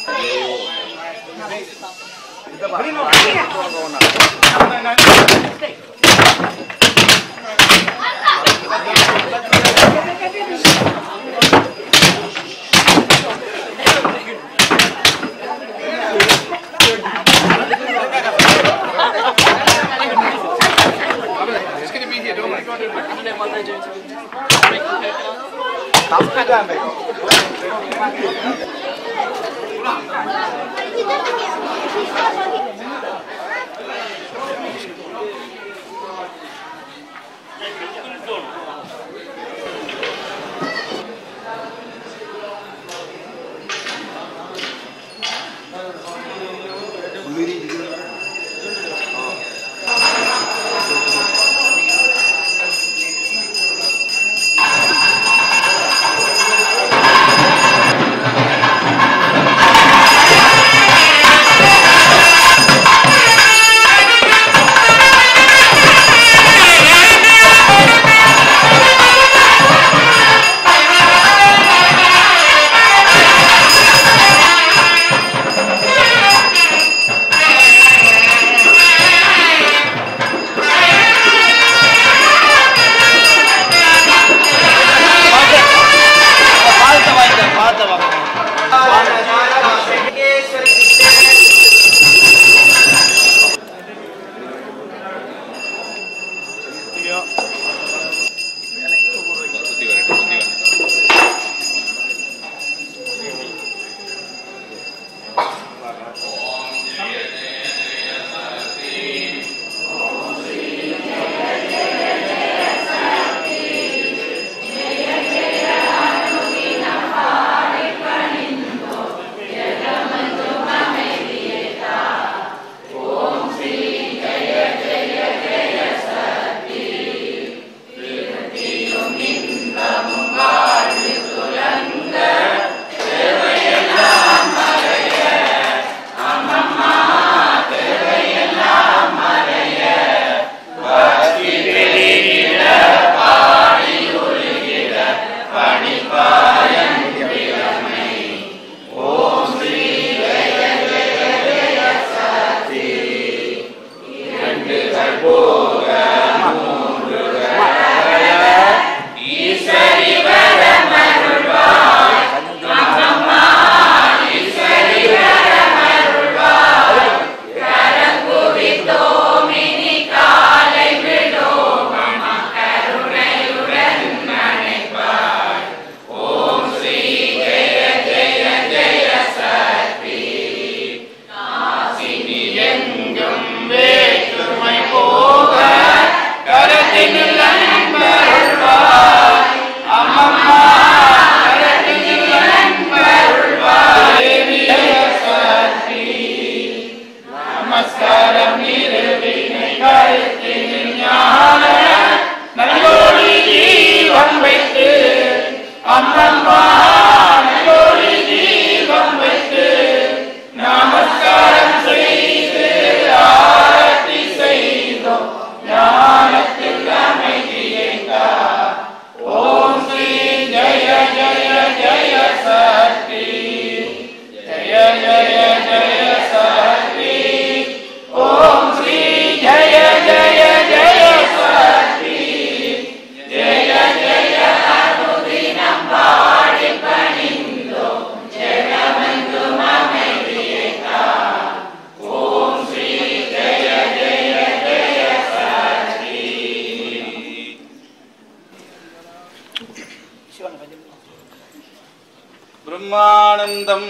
ब्रह्मानन्दम्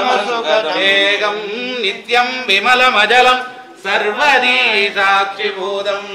परमसुखदेगम् नित्यम् विमलमजलम् सर्वदी साक्षिभूतम्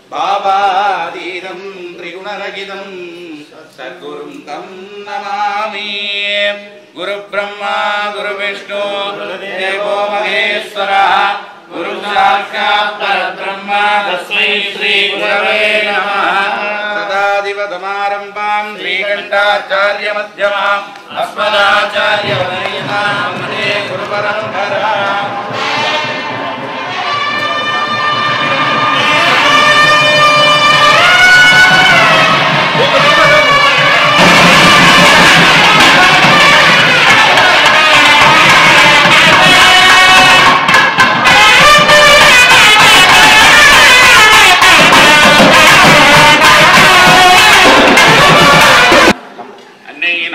बाबादीदम् त्रिगुणरहितम् सद्गुरुम् तम् नमामि गुरुब्रह्मा गुरुविष्णु देवो महेश्वरः गुरु साक्षात् परब्रह्म तस्मै श्रीगुरवे नमः सदादिवतमारम्भाम् श्रीकण्ठाचार्यमध्यमाम् अस्मदाचार्यवनयनाम् वन्दे गुरुपरम्पराम् ¡Vamos!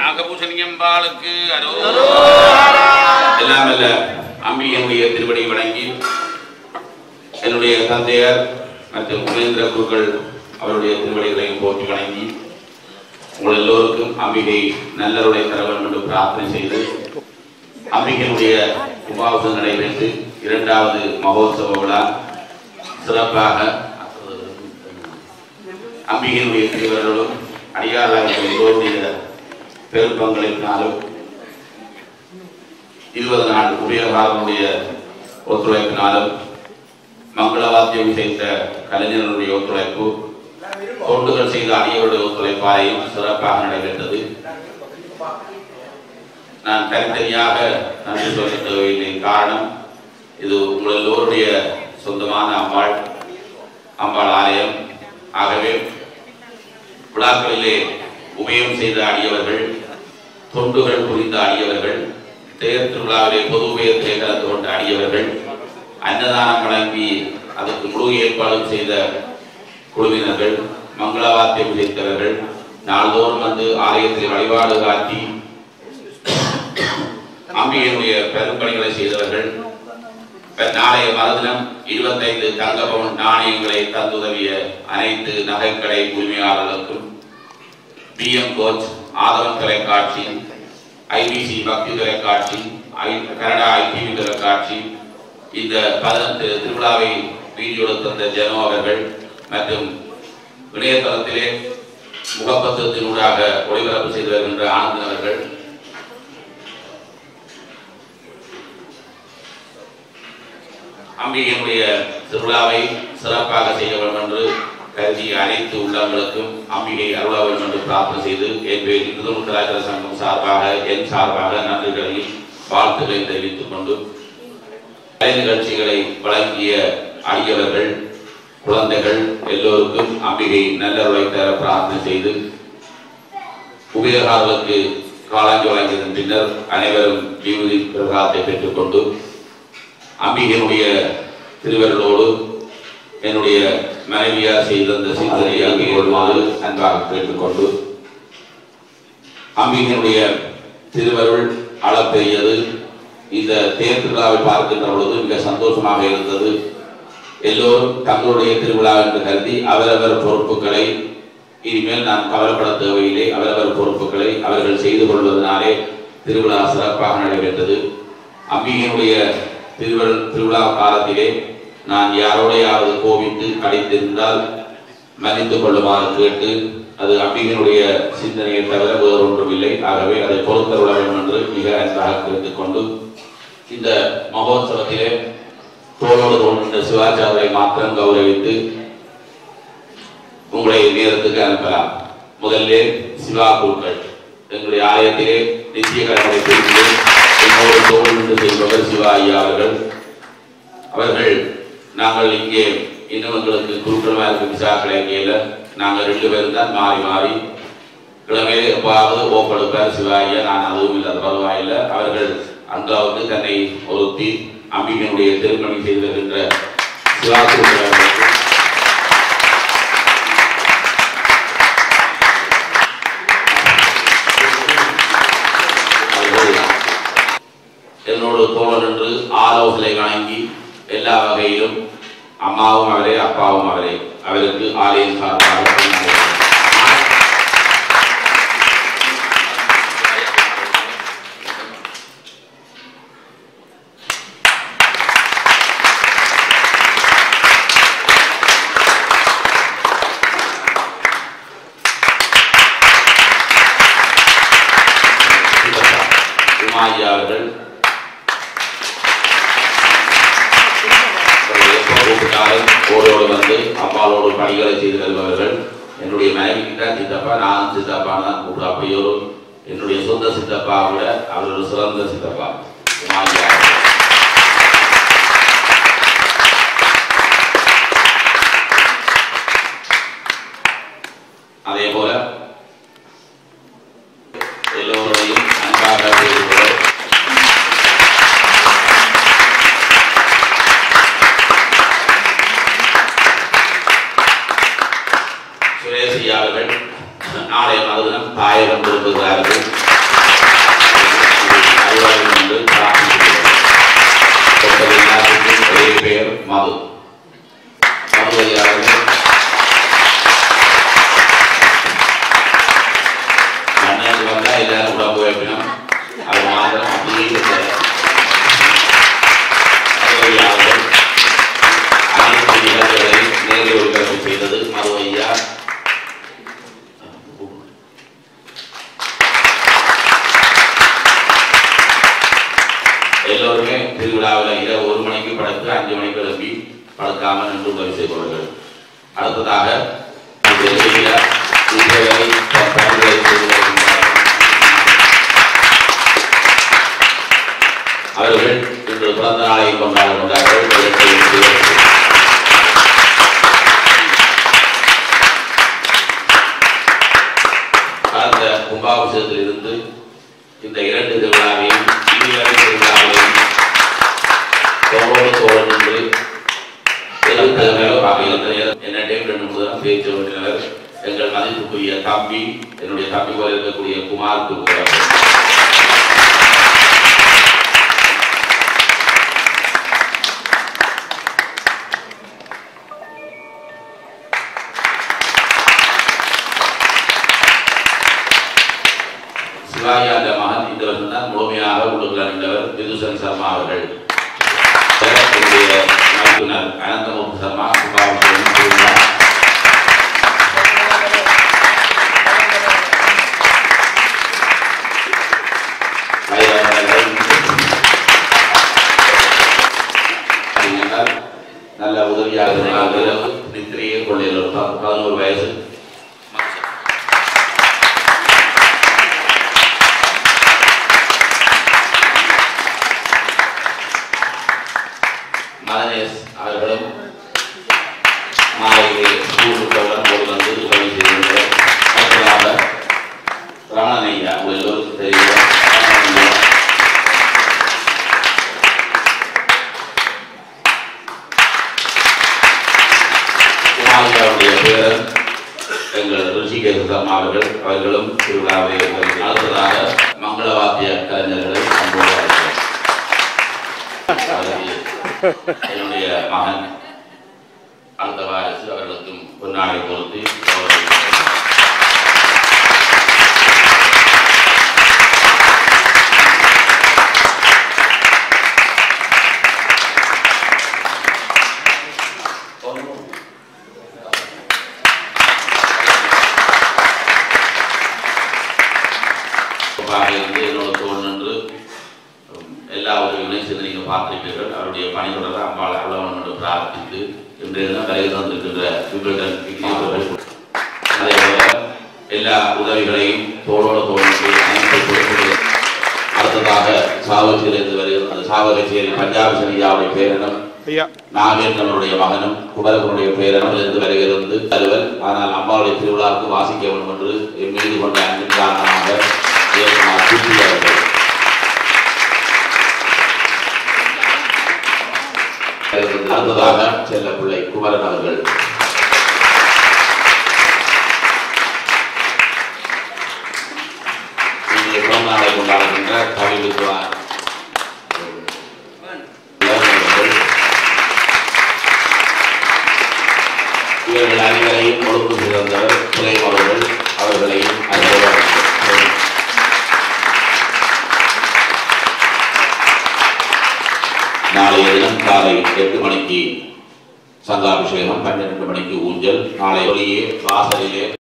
நாகபூஷணியம்பாளுக்கு அரோ எல்லாம் அல்ல அம்பிகையினுடைய திருவடி வணங்கி என்னுடைய தந்தையார் மற்றும் உமேந்திர குருக்கள் அவருடைய திருவடிகளையும் போற்றி வணங்கி உங்கள் எல்லோருக்கும் அம்பிகை நல்லருடைய தர வேண்டும் என்று பிரார்த்தனை செய்து அம்பிகையினுடைய உபாவசம் நடைபெற்று இரண்டாவது மகோத்சவ விழா சிறப்பாக அம்பிகையினுடைய திருவர்களும் அடியாளர்கள் எல்லோருடைய பெருப்பங்களினாலும் இருபது நாள் உபயோகாரனுடைய ஒத்துழைப்பினாலும் மங்களவாத்தியம் செய்த கலைஞர்களுடைய ஒத்துழைப்பு தொண்டுகள் செய்த அடியவருடைய ஒத்துழைப்பாயும் சிறப்பாக நடைபெற்றது நான் தனித்தனியாக நன்றி சொல்ல தேவையில்லை காரணம் இது உங்கள் எல்லோருடைய சொந்தமான அம்பாள் அம்பாள் ஆலயம் ஆகவே விழாக்களிலே உபயம் செய்த அடியவர்கள் தொண்டுகள் புரிந்த அடியவர்கள் தேர் திருவிழாவிலே பொது உபயத்திலே கலந்து கொண்ட அடியவர்கள் அன்னதானம் வழங்கி அதற்கு முழு ஏற்பாடும் செய்த குழுவினர்கள் மங்களவாத்தியம் செய்தவர்கள் நாள்தோறும் வந்து ஆலயத்தில் வழிபாடு காட்டி அம்பிகையினுடைய பெரும்பணிகளை செய்தவர்கள் நாளைய மறுதினம் இருபத்தைந்து தங்க பவுன் நாணயங்களை தந்துதவிய அனைத்து நகைக்கடை உரிமையாளர்களுக்கும் பிஎம் கோச் ஆதவன் தொலைக்காட்சி ஐபிசி பக்தி தொலைக்காட்சி ஐ- கனடா ஐடிவி தொலைக்காட்சி இந்த பதினெட்டு திருவிழாவை வீடியோ தந்த ஜனோ அவர்கள் மற்றும் இணையதளத்திலே முகப்பத்திரத்தினூடாக ஒளிபரப்பு செய்து வருகின்ற ஆனந்தன் அவர்கள் அம்பிகையினுடைய திருவிழாவை சிறப்பாக செய்ய வேண்டும் என்று கருதிய அனைத்து உள்ளங்களுக்கும் அம்பிகை அருள வேண்டும் என்று பிரார்த்தனை செய்து என் பேர் இந்து முத்தராஜர சங்கம் சார்பாக என் சார்பாக நன்றிகளையும் வாழ்த்துக்களையும் தெரிவித்துக் கொண்டு கலை நிகழ்ச்சிகளை வழங்கிய அடியவர்கள் குழந்தைகள் எல்லோருக்கும் அம்பிகை நல்லருளை தர பிரார்த்தனை செய்து உபயோகாரர்களுக்கு காலாஞ்சி வழங்கியதன் பின்னர் அனைவரும் ஜீவதி பிரகாரத்தை பெற்றுக்கொண்டு அம்பிகையினுடைய திருவருளோடு என்னுடைய மனைவியார் செய்த அந்த சிந்தனையை அங்கே கொள்வாறு அன்பாக கேட்டுக்கொண்டு அம்பிகையினுடைய திருவருள் அளப்பெரியது இந்த தேர் திருவிழாவை பார்க்கின்ற பொழுது மிக சந்தோஷமாக இருந்தது எல்லோரும் தங்களுடைய திருவிழா என்று கருதி அவரவர் பொறுப்புகளை இனிமேல் நாம் கவலைப்பட தேவையில்லை அவரவர் பொறுப்புகளை அவர்கள் செய்து கொள்வதனாலே திருவிழா சிறப்பாக நடைபெற்றது அம்பிகையினுடைய திருவிழா திருவிழா காலத்திலே நான் யாரோடையாவது கோபித்து அடித்திருந்தால் மன்னித்து கொள்ளுமாறு கேட்டு அது அம்பிகையினுடைய சிந்தனையை தவிர வேறு ஒன்றும் இல்லை ஆகவே அதை பொறுத்தருள வேண்டும் என்று மிக அன்பாக கேட்டுக்கொண்டு இந்த மகோத்சவத்திலே தோளோடு தோன்றுகின்ற சிவாச்சாரியை மாத்திரம் கௌரவித்து உங்களை நேரத்துக்கு அனுப்பலாம் முதல்ல சிவா குழுக்கள் எங்களுடைய ஆலயத்திலே நித்திய கடமை புரிந்து என்னோடு தோல் நின்று செய்பவர் சிவா ஐயா அவர்கள் அவர்கள் நாங்கள் இங்கே இன்னும் எங்களுக்கு குருக்களமாக இருக்க விசா கிடைக்கல நாங்கள் ரெண்டு பேரும் தான் மாறி மாறி கிழமையில எப்பாவது ஓப்படுப்பார் சிவாயா நான் அதுவும் இல்லாத பரவாயில்லை அவர்கள் அங்காவுக்கு தன்னை ஒருத்தி அம்பிகையினுடைய திருமணி செய்து வருகின்ற சிவாசு அவர்களுக்கு அவர்கள் என்னோடு தோழர் என்று ஆலோசனை வழங்கி எல்லா வகையிலும் அம்மாவும் அவரே அப்பாவும் அவரே அவருக்கு ஆலயம் சார்பாக நன்றி. உமாஜி அவர்கள் அவர்கள் எப்போ கூப்பிட்டாலும் ஓடோடு வந்து அப்பாவோடு பணிகளை செய்து வருபவர்கள் என்னுடைய மனைவி கிட்ட சித்தப்பா நான் சித்தப்பான்னு தான் கூப்பிடுறேன் அப்படி ஒரு என்னுடைய சொந்த சித்தப்பா விட அவர் ஒரு சிறந்த சித்தப்பா உமாஜி அவர்கள் அதே போல எல்லோரையும் அன்பாக வேண்டுகிறோம் சுரேஷ் ஐயா அவர்கள் நாளை மறுதினம் தாயகம் திரும்புகிறார்கள் அலுவலகம் என்று பிரார்த்திக்கிறேன் டாக்டர் எல்லாருக்கும் ஒரே பெயர் மது மது ஐயா அவர்கள் அண்ணனுக்கு வந்தா எல்லாரும் உடம்பு வைக்கணும் அது மாத்திரம் அப்படியே இல்லை மது ஐயா அவர்கள் அனைத்து நிகழ்வுகளையும் நேரில் ஒளிபரப்பு செய்தது மது ஐயா எல்லோருமே திருவிழாவில் இரவு ஒரு மணிக்கு படுத்து அஞ்சு மணிக்கு எழுப்பி படுக்காமல் நின்று உதவி செய்பவர்கள் அடுத்ததாக இசையில இசைகளை தன் பணிகளை செய்து வருகின்றார்கள். அவர்கள் இன்று பிறந்த நாளை கொண்டாடுகின்றார்கள் இயற்கையின் சிறப்பு. கடந்த கும்பாபிஷேகத்தில் இருந்து இந்த இரண்டு திருவிழாவையும் இனிவரை திருவிழாவையும் தோளோடு தோழன் என்று எதிர்த்தவர்களாக இருந்த நேரம் என்ன டைம் ரெண்டு மூணு தான் பேச்சு ஓட்டினர் எங்கள் மதிப்புக்குரிய தம்பி என்னுடைய தம்பி போல இருக்கக்கூடிய குமார் குருவர் சிவாஜி அந்த மகன் இந்த வருஷம் தான் முழுமையாக உள்ளுக்குள் அணிந்தவர் விதுசன் சர்மா அவர்கள் என்னுடைய மைத்துனர் அனந்தமூர்த்தி சர்மா கும்பாபிஷேகம் திருவிழா வயதானவர்கள் அப்படிங்கன்னால் நல்ல உதவியாக இருந்தால் நித்திரையே கொள்ளையில் ஒரு பத்து- பதினோரு வயசு மதனேஷ் அவர்களும் மாலையிலே ஸ்கூல் விட்டவுடன் ஓடி வந்து உதவி செய்திருக்கிறார் அடுத்ததாக ரமணன் ஐயா உங்கள் எல்லோருக்கும் தெரியும் ரமணன் ஐயா. குமாரியாவுடைய பேரன் எங்கள் ருஷிகேஷ் சர்மா அவர்கள் அவர்களும் திருவிழாவை வருகிறார்கள். அடுத்ததாக மங்கள வாத்திய கலைஞர்களை அன்போடு அழைக்கிறேன். அதற்கு என்னுடைய மகன் அந்த வாரிசு அவர்களுக்கும் பொன்னாடை பொருத்தி கௌரவிக்கிறேன். பொறுப்பாக இருந்து என்னோட தோல் நின்று உம், எல்லா உதவிகளையும் செய்து நீங்கள் பார்த்திருப்பீர்கள் அவருடைய பணியோட அம்பாள் அவ்வளவன் என்று பிரார்த்தித்து இன்றைய தினம் வருகை தந்திருக்கின்ற விபிள்டன் விக்னேஸ்வரர்கள் அதே போல எல்லா உதவிகளையும் தோளோடு தோல்வி அனைத்து பொறுப்புகளையும் அடுத்ததாக சாவகச்சேரியிலிருந்து வருகிற சாவகச்சேரி பஞ்சாபி சனியாவுடைய பேரனும் ஐயா நாகேந்திரனுடைய மகனும் குமரகனுடைய பேரனும் இருந்து வருகிறது அலுவல் ஆனால் அம்மாவுடைய திருவிழாவுக்கு வாசிக்க வேண்டும் என்று என் மீது கொண்ட அன்பின் காரணமாக ஜெயக்குமார் சுற்றி அவர்கள் அடுத்ததாக செல்ல பிள்ளை குமரன் அவர்கள் இங்கே பிறந்த நாளை கொண்டாடுகின்ற கவி வித்வான் இவர்கள் அனைவரையும் ஒழுங்கு சிறந்தவர் சுலைம் அவர்கள் அவர்களையும் அன்போடு நாளைய தினம் காலை எட்டு மணிக்கு சங்காபிஷேகம் பன்னிரண்டு மணிக்கு ஊஞ்சல் நாளை ஒளியே வாசலிலே